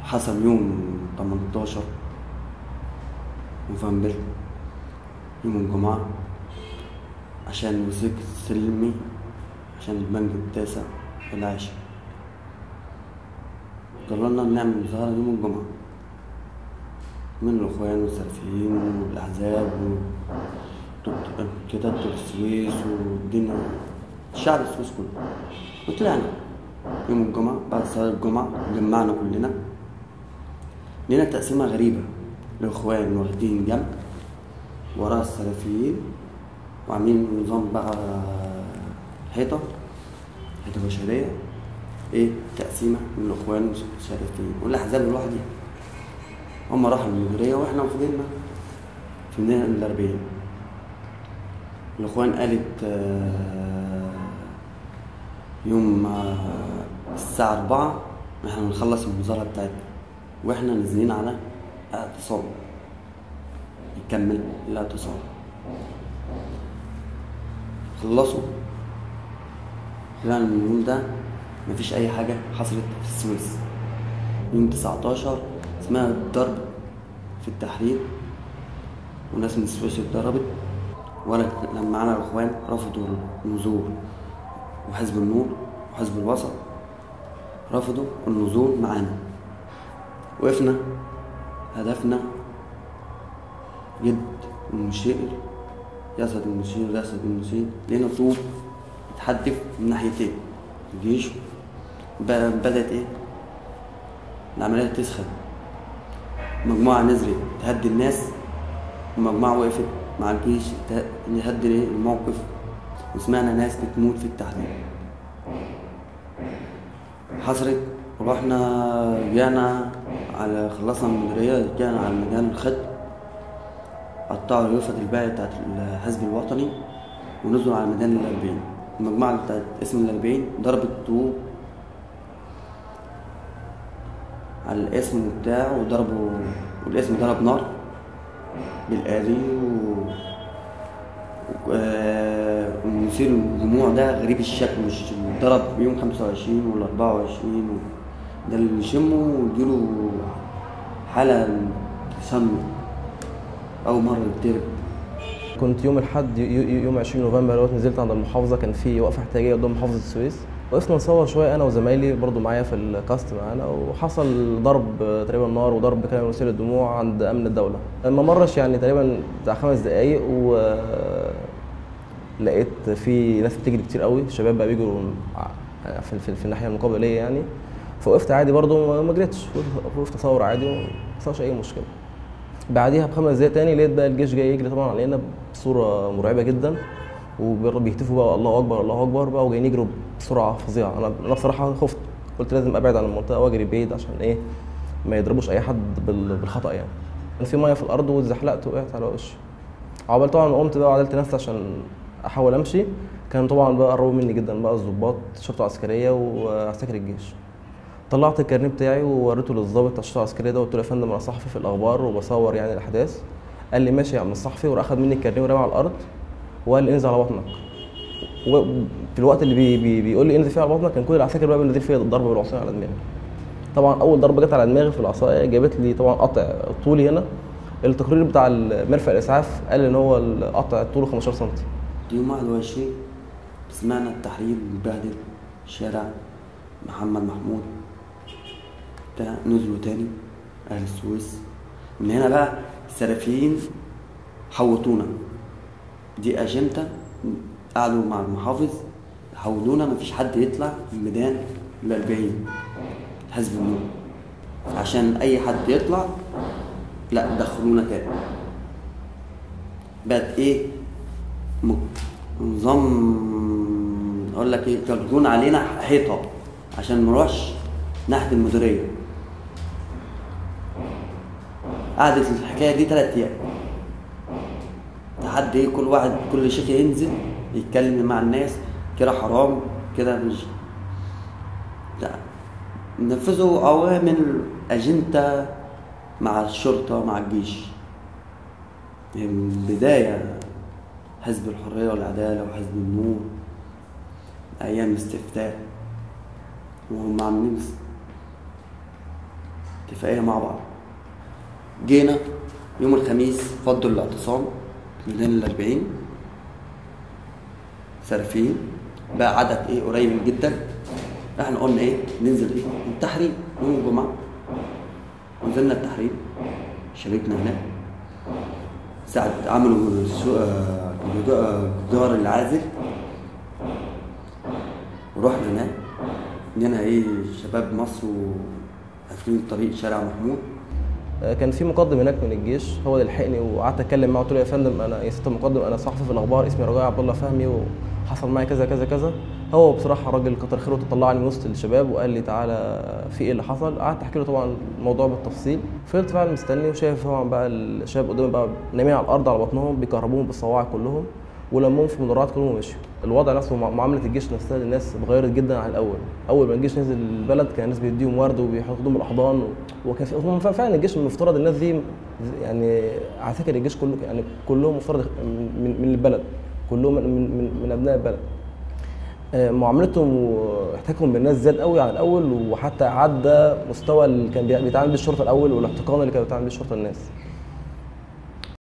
حصل يوم 18 نوفمبر يوم الجمعة عشان وثيقة سلمي عشان البنك التاسع والعاشر قررنا نعمل مظاهرة يوم الجمعة من الإخوان والسلفيين والأحزاب وكتابة السويس والدنيا الشعب السويس كله وطلعنا يوم الجمعة بعد صلاة الجمعة جمعنا كلنا لقينا تقسيمة غريبة الإخوان واخدين جنب ورا السلفيين وعاملين نظام بقى حيطة حيطة بشرية ايه تقسيمة من الإخوان والسلفيين والأحزاب لوحدها هما راحوا المديرية واحنا فضلنا في مدينة الأربعين الإخوان قالت آه، يوم آه، الساعة أربعة احنا هنخلص المظاهرة بتاعتنا واحنا نازلين على اعتصام نكمل الاعتصام خلصوا طلعنا من اليوم ده مفيش أي حاجة حصلت في السويس يوم 19 اسمها الضرب في التحرير وناس من السويس اتضربت وانا لما معانا الاخوان رفضوا النزول وحزب النور وحزب الوسط رفضوا النزول معانا وقفنا هدفنا جد المشير يسد المشير يسد المشير لقينا طوب اتحدف من ناحيتين الجيش ب- بدأت ايه العملية تسخن مجموعة نزلت تهدي الناس ومجموعة وقفت مع الجيش ته- يهدي إيه الموقف وسمعنا ناس بتموت في التحرير حصلت ورحنا رجعنا على خلصنا من المديرية رجعنا على ميدان الخد قطعوا اليافطة الباقية بتاعت الحزب الوطني ونزلوا على ميدان الأربعين المجموعة بتاعت اسم الأربعين ضربت طوب على الاسم بتاعه وضربوا والاسم ضرب نار بالآلي و و- آه، ومثير الجموع ده غريب الشكل مش ضرب يوم 25 ولا 24 و... ده اللي يشمه ويجيله حالة تسمم أول مرة يتضرب كنت يوم الاحد ي- ي- يوم 20 نوفمبر دوت نزلت عند المحافظه كان في وقفه احتجاجيه قدام محافظه السويس وقفنا نصور شويه انا وزمايلي برضو معايا في الكاست معانا وحصل ضرب آه، تقريبا نار وضرب كلام مثير للدموع عند امن الدوله ما مرش يعني تقريبا بتاع خمس دقايق و آه، لقيت في ناس بتجري كتير قوي الشباب بقى بيجروا ع- في, في, في الناحيه المقابليه يعني فوقفت عادي برضو ما- ما جريتش وقفت- وقفت اصور عادي وما حصلش اي مشكله بعديها بخمس دقايق تاني لقيت بقى الجيش جاي يجري طبعا علينا بصوره مرعبه جدا وبيهتفوا بقى الله اكبر الله اكبر بقى وجايين يجروا بسرعه فظيعه انا انا بصراحه خفت قلت لازم ابعد عن المنطقه واجري بعيد عشان ايه ما يضربوش اي حد بال- بالخطا يعني كان في ميه في الارض واتزحلقت وقعت على وشي عقبال طبعا ما قمت بقى وعدلت نفسي عشان احاول امشي كان طبعا بقى قربوا مني جدا بقى الضباط شرطه عسكريه وعساكر الجيش طلعت الكارنيه بتاعي ووريته للضابط بتاع الشرطه العسكريه ده قلت له يا فندم انا صحفي في الاخبار وبصور يعني الاحداث قال لي ماشي يا عم الصحفي وراح اخد مني الكارنيه ورمى على الارض وقال لي انزل على بطنك وفي الوقت اللي بي بي بيقول لي انزل فيه على بطنك كان كل العساكر بقى بينزل فيا ضربه بالعصايه على دماغي طبعا اول ضربه جت على دماغي في العصايه جابت لي طبعا قطع طولي هنا التقرير بتاع مرفق الاسعاف قال ان هو القطع طوله 15 سم يوم 21 سمعنا التحرير متبهدل شارع محمد محمود بتاع نزلوا تاني أهل السويس من هنا بقى السلفيين حوطونا دي أجندة قعدوا مع المحافظ حولونا مفيش حد يطلع من ميدان الأربعين حزب النور عشان أي حد يطلع لا دخلونا تاني بقت ايه م- نظام اقول لك ايه كرتون علينا حيطه عشان ما نروحش ناحيه المديريه قعدت الحكايه دي ثلاث ايام لحد ايه كل واحد كل شيخ ينزل يتكلم مع الناس كده حرام كده مش لا نفذوا اوامر اجنده مع الشرطه مع الجيش من بداية حزب الحرية والعدالة وحزب النور أيام الاستفتاء وهم عاملين اتفاقيه مع بعض جينا يوم الخميس فضوا الاعتصام من الأربعين سارفين بقى عدد ايه قريب جدا احنا قلنا ايه ننزل ايه التحريم يوم الجمعة ونزلنا التحريم شاركنا هناك ساعة عملوا سو- آه، جدار- جدار العازل ورحنا هناك لقينا ايه شباب مصر وقافلين طريق شارع محمود آه، كان في مقدم هناك من الجيش هو اللي لحقني وقعدت اتكلم معاه قلت له يا فندم انا يا ست المقدم انا صحفي في الاخبار اسمي رجاء عبد الله فهمي وحصل معايا كذا كذا كذا هو بصراحه راجل كتر خيره طلعني من وسط الشباب وقال لي تعالى في ايه اللي حصل قعدت احكي له طبعا الموضوع بالتفصيل فضلت فعلا مستني وشايف طبعا بقى الشباب قدامي بقى نايمين على الارض على بطنهم بيكهربوهم بالصواعق كلهم ولمهم في مدرعات كلهم ومشوا الوضع نفسه مع- معامله الجيش نفسها للناس اتغيرت جدا عن الاول اول ما الجيش نزل البلد كان الناس بيديهم ورد وبيحطوهم بالاحضان و- وكان في هم فعلا الجيش المفترض الناس دي يعني عساكر الجيش كله يعني كلهم مفترض من, من البلد كلهم من, من, من ابناء البلد آه، معاملتهم واحتكاكهم بالناس زاد قوي عن الاول وحتى عدى مستوى اللي كان بيتعامل بيه الشرطه الاول والاحتقان اللي كان بيتعامل بيه الشرطه الناس